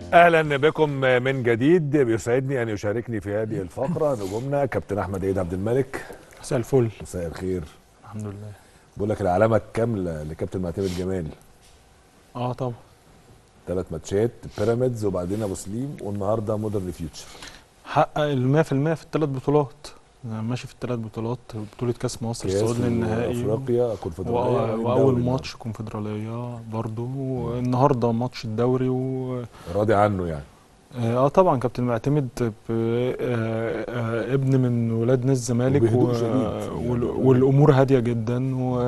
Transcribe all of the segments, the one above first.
اهلا بكم من جديد بيسعدني ان يشاركني في هذه الفقره نجومنا كابتن احمد عيد عبد الملك مساء الفل مساء الخير الحمد لله بقول لك العلامه الكامله لكابتن معتمد جمال اه طبعا ثلاث ماتشات بيراميدز وبعدين ابو سليم والنهارده مودرن فيوتشر حقق ال 100% في الثلاث بطولات أنا ماشي في الثلاث بطولات بطوله كاس مصر كاس الصعود للنهائي افريقيا و- كونفدراليه واول والدوري ماتش كونفدراليه برضو والنهارده ماتش الدوري و راضي عنه يعني اه طبعا كابتن معتمد ب- آه، آه، ابن من ولاد نادي الزمالك وبهدوء و- شديد. وال- والامور هاديه جدا و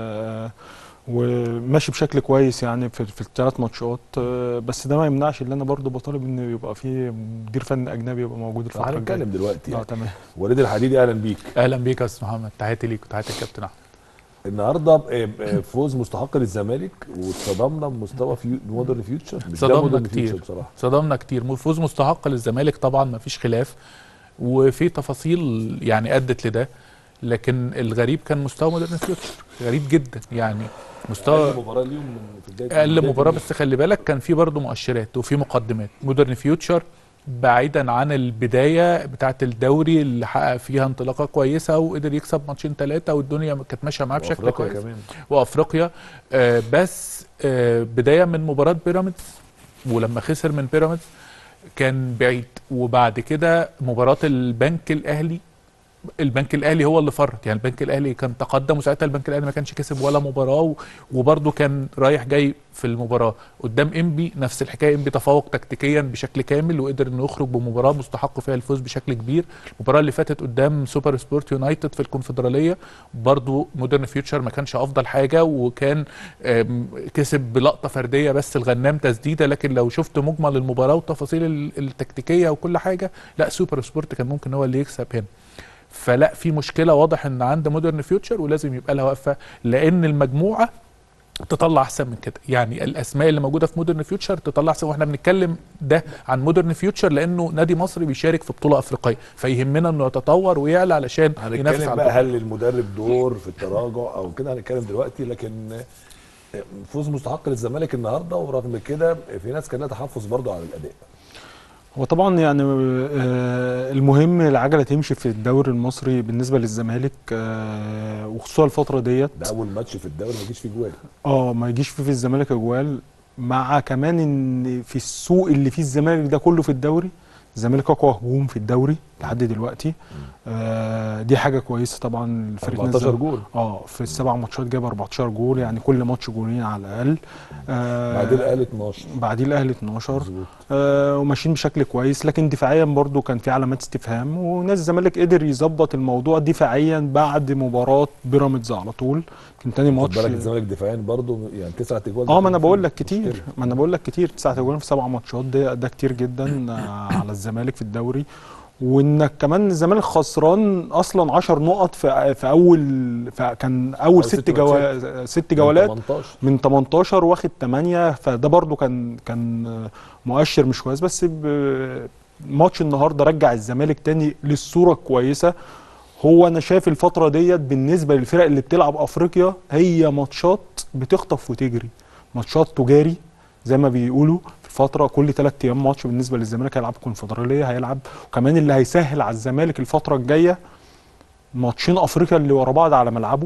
وماشي بشكل كويس يعني في, في الثلاث ماتشات آه، بس ده ما يمنعش ان انا برضو بطالب ان يبقى في مدير فني اجنبي يبقى موجود الفتره الجايه هنتكلم دلوقتي اه يعني. تمام وليد الحديدي اهلا بيك اهلا بيك يا استاذ محمد تحياتي ليك وتحياتي الكابتن احمد النهارده آه، آه، فوز مستحق للزمالك واتصدمنا بمستوى فيو مودرن فيوتشر مش ده صدمنا مودرن كتير. فيوتشر بصراحه صدمنا كتير فوز مستحق للزمالك طبعا ما فيش خلاف وفي تفاصيل يعني ادت لده لكن الغريب كان مستوى مودرن فيوتشر غريب جدا يعني مستوى اقل مباراه ليهم من في بدايه اقل بداية مباراه الموسم. بس خلي بالك كان في برضه مؤشرات وفي مقدمات مودرن فيوتشر بعيدا عن البدايه بتاعه الدوري اللي حقق فيها انطلاقه كويسه وقدر يكسب ماتشين ثلاثه والدنيا كانت ماشيه معاه بشكل وأفريقيا كويس كمان وافريقيا آه، بس آه، بدايه من مباراه بيراميدز ولما خسر من بيراميدز كان بعيد وبعد كده مباراه البنك الاهلي البنك الاهلي هو اللي فرط يعني البنك الاهلي كان تقدم وساعتها البنك الاهلي ما كانش كسب ولا مباراه و- وبرده كان رايح جاي في المباراه قدام انبي نفس الحكايه انبي تفوق تكتيكيا بشكل كامل وقدر انه يخرج بمباراه مستحق فيها الفوز بشكل كبير المباراه اللي فاتت قدام سوبر سبورت يونايتد في الكونفدراليه برضو مودرن فيوتشر ما كانش افضل حاجه وكان آم، كسب بلقطه فرديه بس الغنام تسديده لكن لو شفت مجمل المباراه والتفاصيل ال- التكتيكيه وكل حاجه لا سوبر سبورت كان ممكن هو اللي يكسب هنا فلا في مشكله واضح ان عند مودرن فيوتشر ولازم يبقى لها وقفه لان المجموعه تطلع احسن من كده يعني الاسماء اللي موجوده في مودرن فيوتشر تطلع احسن واحنا بنتكلم ده عن مودرن فيوتشر لانه نادي مصري بيشارك في بطوله افريقيه فيهمنا انه يتطور ويعلى علشان ينافس هنتكلم على بقى البطولة. هل المدرب دور في التراجع او كده هنتكلم دلوقتي لكن فوز مستحق للزمالك النهارده ورغم كده في ناس كان لها تحفظ برضه على الاداء هو طبعا يعني آه، المهم العجله تمشي في الدوري المصري بالنسبه للزمالك آه، وخصوصا الفتره ديت ده اول ماتش في الدوري ما يجيش فيه جوال اه ما يجيش فيه في الزمالك اجوال مع كمان ان في السوق اللي فيه الزمالك ده كله في الدوري الزمالك اقوى هجوم في الدوري لحد دلوقتي آه دي حاجه كويسه طبعا لفريق نادي 14 الزمالك. جول اه في السبع ماتشات جاب 14 جول يعني كل ماتش جولين على الاقل آه بعدين قال 12 بعديه الاهلي 12 مظبوط آه وماشيين بشكل كويس لكن دفاعيا برضو كان في علامات استفهام ونادي الزمالك قدر يظبط الموضوع دفاعيا بعد مباراه بيراميدز على طول كان تاني خد ماتش بالك الزمالك دفاعيا برضه يعني تسعة اجوال اه ما انا بقول لك مشكلة. كتير ما انا بقول لك كتير تسعة اجوان في سبع ماتشات ده ده كتير جدا آه، على الزمالك في الدوري وانك كمان الزمالك خسران اصلا 10 نقط في في اول في كان اول أول ست ست جوا ست من جولات 18 من 18 واخد 8 فده برضو كان كان مؤشر مش كويس بس ب- ماتش النهارده رجع الزمالك تاني للصوره الكويسه هو انا شايف الفتره ديت بالنسبه للفرق اللي بتلعب افريقيا هي ماتشات بتخطف وتجري ماتشات تجاري زي ما بيقولوا في فتره كل ثلاث ايام ماتش بالنسبه للزمالك هيلعب كونفدراليه هيلعب وكمان اللي هيسهل على الزمالك الفتره الجايه ماتشين افريقيا اللي ورا بعض على ملعبه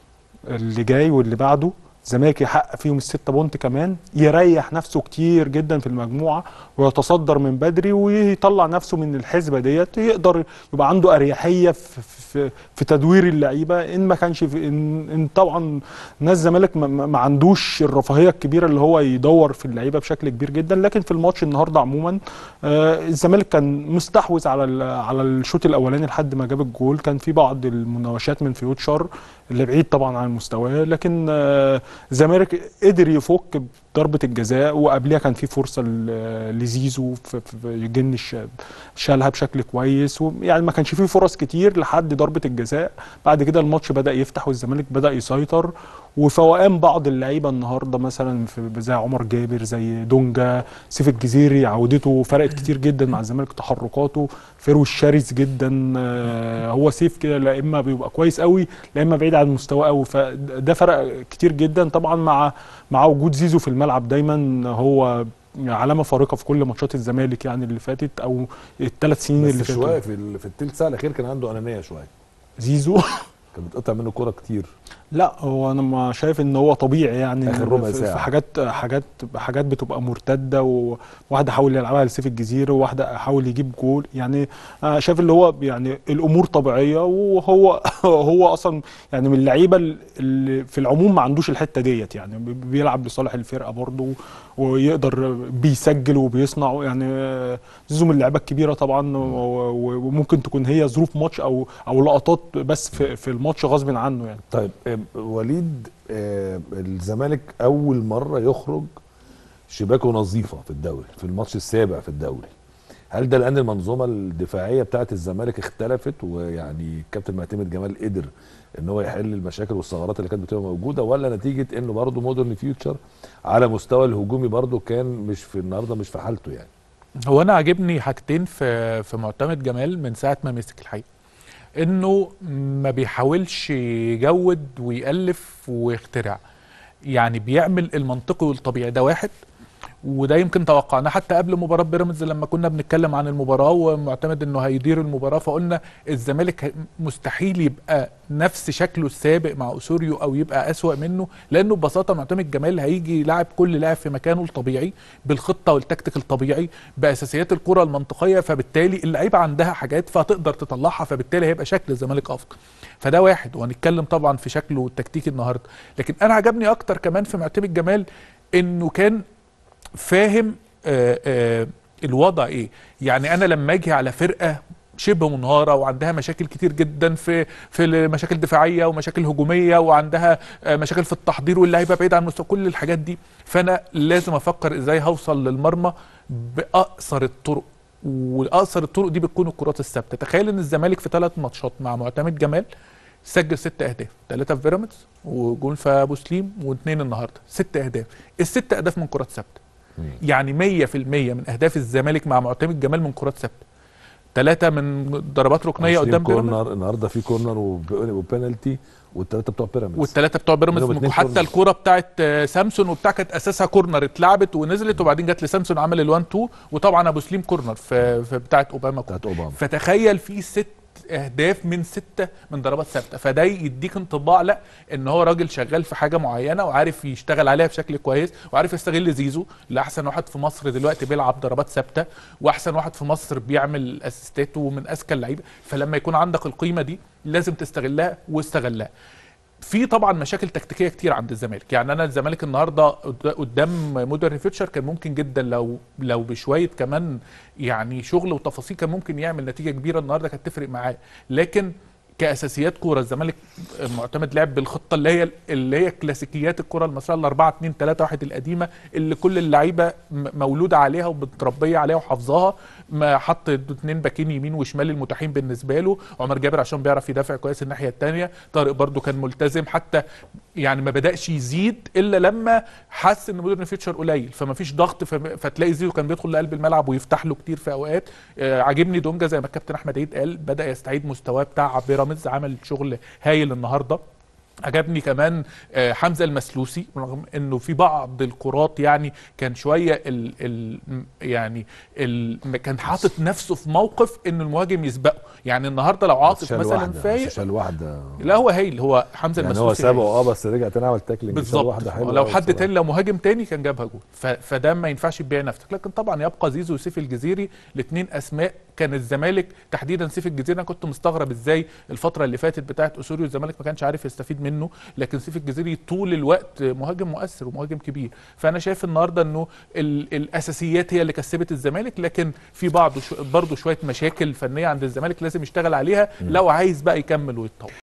اللي جاي واللي بعده الزمالك يحقق فيهم الستة بونت كمان يريح نفسه كتير جدا في المجموعة ويتصدر من بدري ويطلع نفسه من الحسبة ديت يقدر يبقى عنده أريحية في, في, في تدوير اللعيبة إن ما كانش في إن, إن طبعا ناس الزمالك ما, ما ما عندوش الرفاهية الكبيرة اللي هو يدور في اللعيبة بشكل كبير جدا لكن في الماتش النهاردة عموما آه الزمالك كان مستحوذ على ال- على الشوط الأولاني لحد ما جاب الجول كان في بعض المناوشات من فيوتشر اللي بعيد طبعا عن مستواه لكن آه، الزمالك قدر يفك ضربة الجزاء وقبلها كان في فرصة ل- لزيزو في في جن الش- شالها بشكل كويس ويعني ما كانش فيه فرص كتير لحد ضربة الجزاء بعد كده الماتش بدأ يفتح والزمالك بدأ يسيطر وفوقان بعض اللعيبة النهارده مثلا في زي عمر جابر زي دونجا سيف الجزيري عودته فرقت كتير جدا مع الزمالك تحركاته فيروز شرس جدا آه، هو سيف كده لا اما بيبقى كويس قوي لا اما بعيد عن المستوى قوي فده فرق كتير جدا طبعا مع مع وجود زيزو في الملعب دايما هو علامه فارقه في كل ماتشات الزمالك يعني اللي فاتت او الثلاث سنين اللي بس فاتوا شويه في ال- في التلت ساعه الاخير كان عنده انانيه شويه زيزو كان بتقطع منه كوره كتير لا هو انا ما شايف ان هو طبيعي يعني آخر ربع في- ساعة. في حاجات حاجات حاجات بتبقى مرتده وواحده حاول يلعبها لسيف الجزيره وواحده حاول يجيب جول يعني انا شايف اللي هو يعني الامور طبيعيه وهو هو اصلا يعني من اللعيبه اللي في العموم ما عندوش الحته ديت يعني بي- بيلعب لصالح الفرقه برضه ويقدر بيسجل وبيصنع يعني زيزو من اللعيبه الكبيره طبعا و- و- وممكن تكون هي ظروف ماتش او او لقطات بس في, في الماتش غصب عنه يعني طيب آه، وليد آه، الزمالك اول مره يخرج شباكه نظيفه في الدوري في الماتش السابع في الدوري هل ده لان المنظومه الدفاعيه بتاعه الزمالك اختلفت ويعني الكابتن معتمد جمال قدر ان هو يحل المشاكل والثغرات اللي كانت بتبقى موجوده ولا نتيجه انه برضه مودرن فيوتشر على مستوى الهجومي برضه كان مش في النهارده مش في حالته يعني هو انا عاجبني حاجتين في في معتمد جمال من ساعه ما مسك الحقيقه انه ما بيحاولش يجود ويالف ويخترع يعني بيعمل المنطقي والطبيعي ده واحد وده يمكن توقعناه حتى قبل مباراه بيراميدز لما كنا بنتكلم عن المباراه ومعتمد انه هيدير المباراه فقلنا الزمالك هي- مستحيل يبقى نفس شكله السابق مع اسوريو او يبقى اسوأ منه لانه ببساطه معتمد جمال هيجي يلعب كل لاعب في مكانه الطبيعي بالخطه والتكتيك الطبيعي باساسيات الكره المنطقيه فبالتالي اللعيبه عندها حاجات فهتقدر تطلعها فبالتالي هيبقى شكل الزمالك افضل فده واحد وهنتكلم طبعا في شكله التكتيكي النهارده لكن انا عجبني اكتر كمان في معتمد جمال انه كان فاهم آه آه الوضع ايه يعني انا لما اجي على فرقه شبه منهاره وعندها مشاكل كتير جدا في في مشاكل دفاعيه ومشاكل هجوميه وعندها آه، مشاكل في التحضير واللعيبه بعيد عن مستوى كل الحاجات دي فانا لازم افكر ازاي هوصل للمرمى باقصر الطرق واقصر الطرق دي بتكون الكرات الثابته تخيل ان الزمالك في ثلاث ماتشات مع معتمد جمال سجل ست اهداف ثلاثه في بيراميدز وجول في ابو سليم واثنين النهارده ست اهداف الست اهداف من كرات ثابته يعني 100% من اهداف الزمالك مع معتمد جمال من كرات ثابته ثلاثه من ضربات ركنيه 20 قدام بيراميدز كورنر النهارده في كورنر وب- وبنالتي والثلاثه بتوع بيراميدز والثلاثه بتوع بيراميدز منهم اتنين حتى كورنر. الكوره بتاعت آه، سامسون وبتاع كانت اساسها كورنر اتلعبت ونزلت وبعدين جت لسامسون عمل ال1 2 وطبعا ابو سليم كورنر في, في بتاعت اوباما كورنر. بتاعت اوباما فتخيل في ست اهداف من سته من ضربات ثابته فده يديك انطباع لا ان هو راجل شغال في حاجه معينه وعارف يشتغل عليها بشكل كويس وعارف يستغل زيزو اللي احسن واحد في مصر دلوقتي بيلعب ضربات ثابته واحسن واحد في مصر بيعمل اسيستات ومن اذكى اللعيبه فلما يكون عندك القيمه دي لازم تستغلها واستغلها في طبعا مشاكل تكتيكيه كتير عند الزمالك يعني انا الزمالك النهارده قد- قدام مودرن فيوتشر كان ممكن جدا لو لو بشويه كمان يعني شغل وتفاصيل كان ممكن يعمل نتيجه كبيره النهارده كانت تفرق معاه لكن كاساسيات كوره الزمالك معتمد لعب بالخطه اللي هي اللي هي كلاسيكيات الكره المصريه ال 4 2 3 1 القديمه اللي كل اللعيبه م- مولوده عليها ومتربيه عليها وحافظاها ما حط اثنين باكين يمين وشمال المتاحين بالنسبه له عمر جابر عشان بيعرف يدافع كويس الناحيه الثانيه طارق برضو كان ملتزم حتى يعني ما بداش يزيد الا لما حس ان مودرن فيوتشر قليل فما فيش ضغط فم- فتلاقي زيزو كان بيدخل لقلب الملعب ويفتح له كتير في اوقات آه عاجبني دونجا زي ما الكابتن احمد عيد قال بدا يستعيد مستواه بتاع بيراميدز عمل شغل هايل النهارده عجبني كمان آه، حمزه المسلوسي رغم انه في بعض الكرات يعني كان شويه ال ال يعني ال كان حاطط نفسه في موقف ان المهاجم يسبقه يعني النهارده لو عاطف شال مثلا واحدة، فايق بس شال واحده لا هو هايل هو حمزه يعني هو المسلوسي سابه هايل. اه بس رجع تاني عمل تاكلينج شال بالظبط واحده حلوه لو أوي حد بصراحة. تاني لو مهاجم تاني كان جابها جول ف- فده ما ينفعش تبيع نفسك لكن طبعا يبقى زيزو وسيف الجزيري الاثنين اسماء كان الزمالك تحديدا سيف الجزيري انا كنت مستغرب ازاي الفتره اللي فاتت بتاعت اسوريو الزمالك ما كانش عارف يستفيد منه لكن سيف الجزيري طول الوقت مهاجم مؤثر ومهاجم كبير فانا شايف النهارده انه ال- الاساسيات هي اللي كسبت الزمالك لكن في بعض برضه شويه مشاكل فنيه عند الزمالك لازم يشتغل عليها لو عايز بقى يكمل ويتطور